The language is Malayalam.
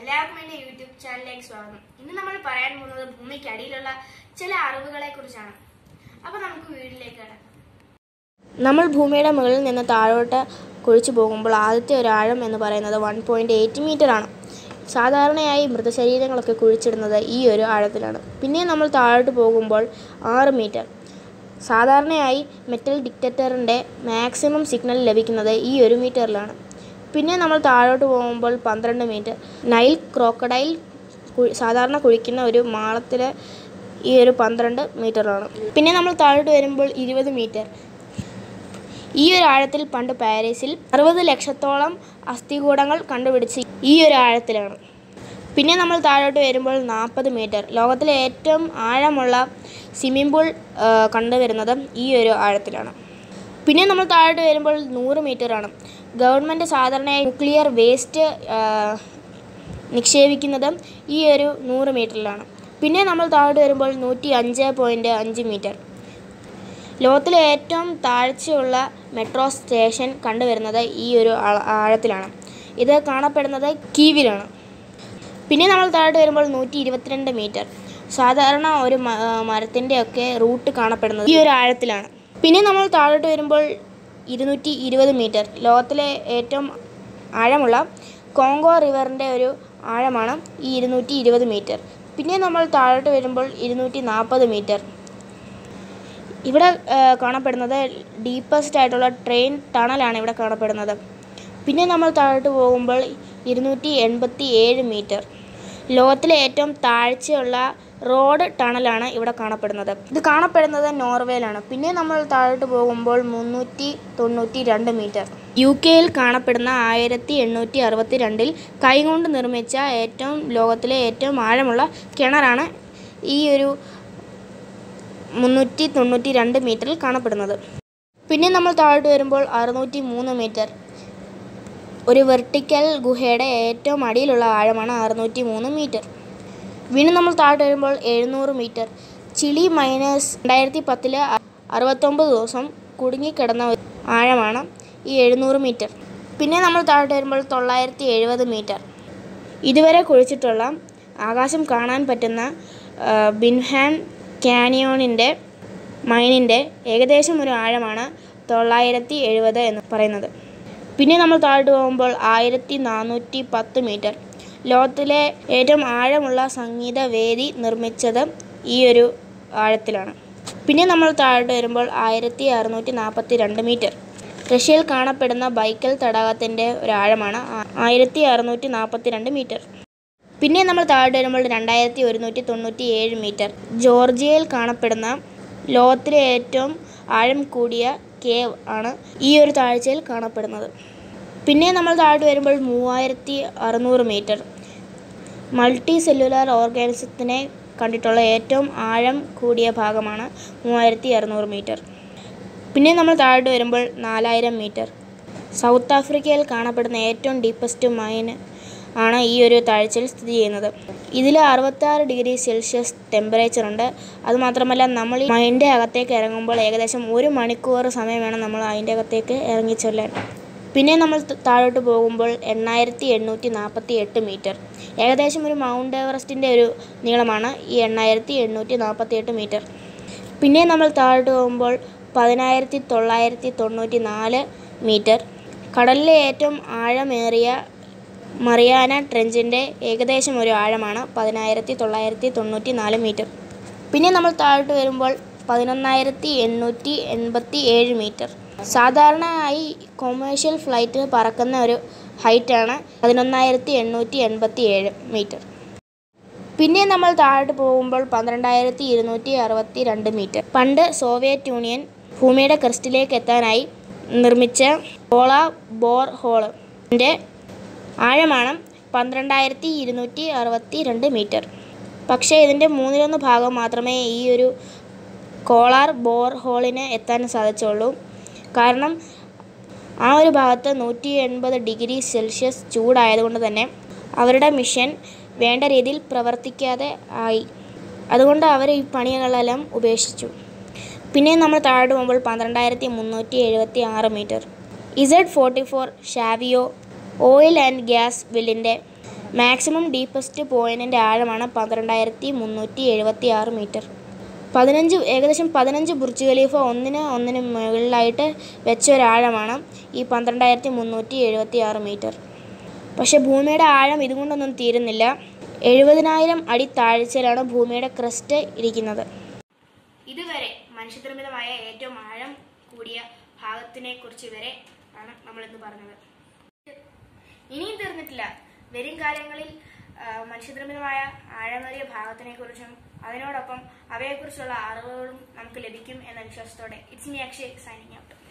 എല്ലാവർക്കും എൻ്റെ യൂട്യൂബ് ചാനലിലേക്ക് സ്വാഗതം ഇന്ന് നമ്മൾ പറയാൻ പോകുന്നത് ഭൂമിക്ക് അടിയിലുള്ള ചില അറിവുകളെ കുറിച്ചാണ് അപ്പൊ നമുക്ക് വീട്ടിലേക്ക് കിടക്കാം നമ്മൾ ഭൂമിയുടെ മുകളിൽ നിന്ന് താഴോട്ട് കുഴിച്ചു പോകുമ്പോൾ ആദ്യത്തെ ഒരു ആഴം എന്ന് പറയുന്നത് വൺ പോയിൻറ്റ് എയ്റ്റ് മീറ്റർ ആണ് സാധാരണയായി മൃതശരീരങ്ങളൊക്കെ കുഴിച്ചിടുന്നത് ഈ ഒരു ആഴത്തിലാണ് പിന്നെ നമ്മൾ താഴോട്ട് പോകുമ്പോൾ ആറ് മീറ്റർ സാധാരണയായി മെറ്റൽ ഡിറ്റക്ടറിൻ്റെ മാക്സിമം സിഗ്നൽ ലഭിക്കുന്നത് ഈ ഒരു മീറ്ററിലാണ് പിന്നെ നമ്മൾ താഴോട്ട് പോകുമ്പോൾ പന്ത്രണ്ട് മീറ്റർ നൈൽ ക്രോക്കഡൈൽ കുഴി- സാധാരണ കുഴിക്കുന്ന ഒരു മാളത്തിൽ ഈ ഒരു പന്ത്രണ്ട് മീറ്ററാണ് പിന്നെ നമ്മൾ താഴോട്ട് വരുമ്പോൾ ഇരുപത് മീറ്റർ ഈ ഒരു ആഴത്തിൽ പണ്ട് പാരീസിൽ അറുപത് ലക്ഷത്തോളം അസ്ഥികൂടങ്ങൾ കണ്ടുപിടിച്ച് ഈ ഒരു ആഴത്തിലാണ് പിന്നെ നമ്മൾ താഴോട്ട് വരുമ്പോൾ നാൽപ്പത് മീറ്റർ ലോകത്തിലെ ഏറ്റവും ആഴമുള്ള സ്വിമ്മിംഗ് പൂൾ ആ, കണ്ടുവരുന്നത് ഈ ഒരു ആഴത്തിലാണ് പിന്നെ നമ്മൾ താഴോട്ട് വരുമ്പോൾ നൂറ് മീറ്ററാണ് ഗവൺമെൻറ് സാധാരണയായി ന്യൂക്ലിയർ വേസ്റ്റ് ആ, നിക്ഷേപിക്കുന്നത് ഈ ഒരു നൂറ് മീറ്ററിലാണ് പിന്നെ നമ്മൾ താഴോട്ട് വരുമ്പോൾ നൂറ്റി അഞ്ച് പോയിൻറ്റ് അഞ്ച് മീറ്റർ ലോകത്തിലെ ഏറ്റവും താഴ്ചയുള്ള മെട്രോ സ്റ്റേഷൻ കണ്ടുവരുന്നത് ഈ ഒരു ആഴ- ആഴത്തിലാണ് ഇത് കാണപ്പെടുന്നത് കീവിലാണ് പിന്നെ നമ്മൾ താഴോട്ട് വരുമ്പോൾ നൂറ്റി ഇരുപത്തിരണ്ട് മീറ്റർ സാധാരണ ഒരു മ- ആ, മരത്തിൻ്റെ ഒക്കെ റൂട്ട് കാണപ്പെടുന്നത് ഈ ഒരു ആഴത്തിലാണ് പിന്നെ നമ്മൾ താഴോട്ട് വരുമ്പോൾ ഇരുന്നൂറ്റി ഇരുപത് മീറ്റർ ലോകത്തിലെ ഏറ്റവും ആഴമുള്ള കോങ്കോ റിവറിൻ്റെ ഒരു ആഴമാണ് ഈ ഇരുന്നൂറ്റി ഇരുപത് മീറ്റർ പിന്നെ നമ്മൾ താഴോട്ട് വരുമ്പോൾ ഇരുന്നൂറ്റി നാൽപ്പത് മീറ്റർ ഇവിടെ ആ, കാണപ്പെടുന്നത് ഡീപ്പസ്റ്റ് ആയിട്ടുള്ള ട്രെയിൻ ടണലാണ് ഇവിടെ കാണപ്പെടുന്നത് പിന്നെ നമ്മൾ താഴോട്ട് പോകുമ്പോൾ ഇരുന്നൂറ്റി എൺപത്തി ഏഴ് മീറ്റർ ലോകത്തിലെ ഏറ്റവും താഴ്ചയുള്ള റോഡ് ടണലാണ് ഇവിടെ കാണപ്പെടുന്നത് ഇത് കാണപ്പെടുന്നത് നോർവേയിലാണ് പിന്നെ നമ്മൾ താഴോട്ട് പോകുമ്പോൾ മുന്നൂറ്റി തൊണ്ണൂറ്റി രണ്ട് മീറ്റർ യു കെയിൽ കാണപ്പെടുന്ന ആയിരത്തി എണ്ണൂറ്റി അറുപത്തി രണ്ടിൽ കൈകൊണ്ട് നിർമ്മിച്ച ഏറ്റവും ലോകത്തിലെ ഏറ്റവും ആഴമുള്ള കിണറാണ് ഈ ഒരു മുന്നൂറ്റി തൊണ്ണൂറ്റി രണ്ട് മീറ്ററിൽ കാണപ്പെടുന്നത് പിന്നെ നമ്മൾ താഴോട്ട് വരുമ്പോൾ അറുന്നൂറ്റി മൂന്ന് മീറ്റർ ഒരു വെർട്ടിക്കൽ ഗുഹയുടെ ഏറ്റവും അടിയിലുള്ള ആഴമാണ് അറുന്നൂറ്റി മൂന്ന് മീറ്റർ വീണ്ടും നമ്മൾ താഴോട്ട് വരുമ്പോൾ എഴുന്നൂറ് മീറ്റർ ചിലി മൈനസ് രണ്ടായിരത്തി പത്തില് അറുപത്തൊമ്പത് ദിവസം കുടുങ്ങിക്കിടന്ന ഒരു ആഴമാണ് ഈ എഴുന്നൂറ് മീറ്റർ പിന്നെ നമ്മൾ താഴോട്ട് വരുമ്പോൾ തൊള്ളായിരത്തി എഴുപത് മീറ്റർ ഇതുവരെ കുഴിച്ചിട്ടുള്ള ആകാശം കാണാൻ പറ്റുന്ന ആ, ബിൻഹാൻ കാനിയോണിൻ്റെ മൈനിൻ്റെ ഏകദേശം ഒരു ആഴമാണ് തൊള്ളായിരത്തി എഴുപത് എന്ന് പറയുന്നത് പിന്നെ നമ്മൾ താഴോട്ട് പോകുമ്പോൾ ആയിരത്തി നാനൂറ്റി പത്ത് മീറ്റർ ലോകത്തിലെ ഏറ്റവും ആഴമുള്ള സംഗീത വേദി നിർമ്മിച്ചത് ഈ ഒരു ആഴത്തിലാണ് പിന്നെ നമ്മൾ താഴോട്ട് വരുമ്പോൾ ആയിരത്തി അറുന്നൂറ്റി നാൽപ്പത്തി രണ്ട് മീറ്റർ റഷ്യയിൽ കാണപ്പെടുന്ന ബൈക്കൽ തടാകത്തിൻ്റെ ഒരു ആഴമാണ് ആ- ആയിരത്തി അറുന്നൂറ്റി നാൽപ്പത്തി രണ്ട് മീറ്റർ പിന്നെ നമ്മൾ താഴോട്ട് വരുമ്പോൾ രണ്ടായിരത്തി ഒരുന്നൂറ്റി തൊണ്ണൂറ്റി ഏഴ് മീറ്റർ ജോർജിയയിൽ കാണപ്പെടുന്ന ലോകത്തിലെ ഏറ്റവും ആഴം കൂടിയ കേവ് ആണ് ഈ ഒരു താഴ്ചയിൽ കാണപ്പെടുന്നത് പിന്നെ നമ്മൾ താഴോട്ട് വരുമ്പോൾ മൂവായിരത്തി അറുന്നൂറ് മീറ്റർ മൾട്ടി സെല്ലുലാർ ഓർഗാനിസത്തിനെ കണ്ടിട്ടുള്ള ഏറ്റവും ആഴം കൂടിയ ഭാഗമാണ് മൂവായിരത്തി അറുന്നൂറ് മീറ്റർ പിന്നെ നമ്മൾ താഴോട്ട് വരുമ്പോൾ നാലായിരം മീറ്റർ സൗത്ത് ആഫ്രിക്കയിൽ കാണപ്പെടുന്ന ഏറ്റവും ഡീപ്പസ്റ്റ് മൈൻ ആണ് ഈ ഒരു താഴ്ചയിൽ സ്ഥിതി ചെയ്യുന്നത് ഇതിൽ അറുപത്താറ് ഡിഗ്രി സെൽഷ്യസ് ടെമ്പറേച്ചർ ഉണ്ട് അതുമാത്രമല്ല നമ്മൾ ഈ മൈൻ്റെ അകത്തേക്ക് ഇറങ്ങുമ്പോൾ ഏകദേശം ഒരു മണിക്കൂർ സമയം വേണം നമ്മൾ അതിൻ്റെ അകത്തേക്ക് ഇറങ്ങിച്ചെല്ലാൻ പിന്നെ നമ്മൾ ത- താഴോട്ട് പോകുമ്പോൾ എണ്ണായിരത്തി എണ്ണൂറ്റി നാൽപ്പത്തി എട്ട് മീറ്റർ ഏകദേശം ഒരു മൗണ്ട് എവറസ്റ്റിൻ്റെ ഒരു നീളമാണ് ഈ എണ്ണായിരത്തി എണ്ണൂറ്റി നാൽപ്പത്തി എട്ട് മീറ്റർ പിന്നെ നമ്മൾ താഴോട്ട് പോകുമ്പോൾ പതിനായിരത്തി തൊള്ളായിരത്തി തൊണ്ണൂറ്റി നാല് മീറ്റർ കടലിലെ ഏറ്റവും ആഴമേറിയ മറിയാന ട്രെഞ്ചിൻ്റെ ഏകദേശം ഒരു ആഴമാണ് പതിനായിരത്തി തൊള്ളായിരത്തി തൊണ്ണൂറ്റി നാല് മീറ്റർ പിന്നെ നമ്മൾ താഴോട്ട് വരുമ്പോൾ പതിനൊന്നായിരത്തി എണ്ണൂറ്റി എൺപത്തി ഏഴ് മീറ്റർ സാധാരണയായി കൊമേഴ്ഷ്യൽ ഫ്ലൈറ്റ് പറക്കുന്ന ഒരു ഹൈറ്റാണ് പതിനൊന്നായിരത്തി എണ്ണൂറ്റി എൺപത്തി ഏഴ് മീറ്റർ പിന്നെ നമ്മൾ താഴോട്ട് പോകുമ്പോൾ പന്ത്രണ്ടായിരത്തി ഇരുന്നൂറ്റി അറുപത്തി രണ്ട് മീറ്റർ പണ്ട് സോവിയറ്റ് യൂണിയൻ ഭൂമിയുടെ ക്രിസ്റ്റിലേക്ക് എത്താനായി നിർമ്മിച്ച ഓള ബോർ ഹോളിൻ്റെ ആഴമാണ് പന്ത്രണ്ടായിരത്തി ഇരുന്നൂറ്റി അറുപത്തി രണ്ട് മീറ്റർ പക്ഷേ ഇതിൻ്റെ മൂന്നിലൊന്ന് ഭാഗം മാത്രമേ ഈ ഒരു കോളാർ ബോർ ഹോളിന് എത്താൻ സാധിച്ചുള്ളൂ കാരണം ആ ഒരു ഭാഗത്ത് നൂറ്റി എൺപത് ഡിഗ്രി സെൽഷ്യസ് ചൂടായതുകൊണ്ട് തന്നെ അവരുടെ മിഷൻ വേണ്ട രീതിയിൽ പ്രവർത്തിക്കാതെ ആയി അതുകൊണ്ട് അവർ ഈ പണികളെല്ലാം ഉപേക്ഷിച്ചു പിന്നെ നമ്മൾ താഴോട്ട് പോകുമ്പോൾ പന്ത്രണ്ടായിരത്തി മുന്നൂറ്റി എഴുപത്തി ആറ് മീറ്റർ ഇസഡ് ഫോർട്ടി ഫോർ ഷാവിയോ ഓയിൽ ആൻഡ് ഗ്യാസ് വില്ലിൻ്റെ മാക്സിമം ഡീപ്പസ്റ്റ് പോയിന്റിൻ്റെ ആഴമാണ് പന്ത്രണ്ടായിരത്തി മുന്നൂറ്റി എഴുപത്തി ആറ് മീറ്റർ പതിനഞ്ച് ഏകദേശം പതിനഞ്ച് ബുർജ് ഖലീഫ ഒന്നിന് ഒന്നിന് മുകളിലായിട്ട് വെച്ച ഒരാഴമാണ് ഈ പന്ത്രണ്ടായിരത്തി മുന്നൂറ്റി എഴുപത്തി ആറ് മീറ്റർ പക്ഷേ ഭൂമിയുടെ ആഴം ഇതുകൊണ്ടൊന്നും തീരുന്നില്ല എഴുപതിനായിരം അടി താഴ്ചയിലാണ് ഭൂമിയുടെ ക്രസ്റ്റ് ഇരിക്കുന്നത് ഇതുവരെ മനുഷ്യനിർമ്മിതമായ ഏറ്റവും ആഴം കൂടിയ ഭാഗത്തിനെ കുറിച്ച് വരെ ആണ് നമ്മൾ ഇന്ന് പറഞ്ഞത് ഇനിയും തീർന്നിട്ടില്ല വരും കാലങ്ങളിൽ ആ, മനുഷ്യനിർമ്മിതമായ ആഴമേറിയ ഭാഗത്തിനെ കുറിച്ചും അതിനോടൊപ്പം അവയെക്കുറിച്ചുള്ള അറിവുകളും നമുക്ക് ലഭിക്കും എന്ന വിശ്വാസത്തോടെ it's me Akshay signing out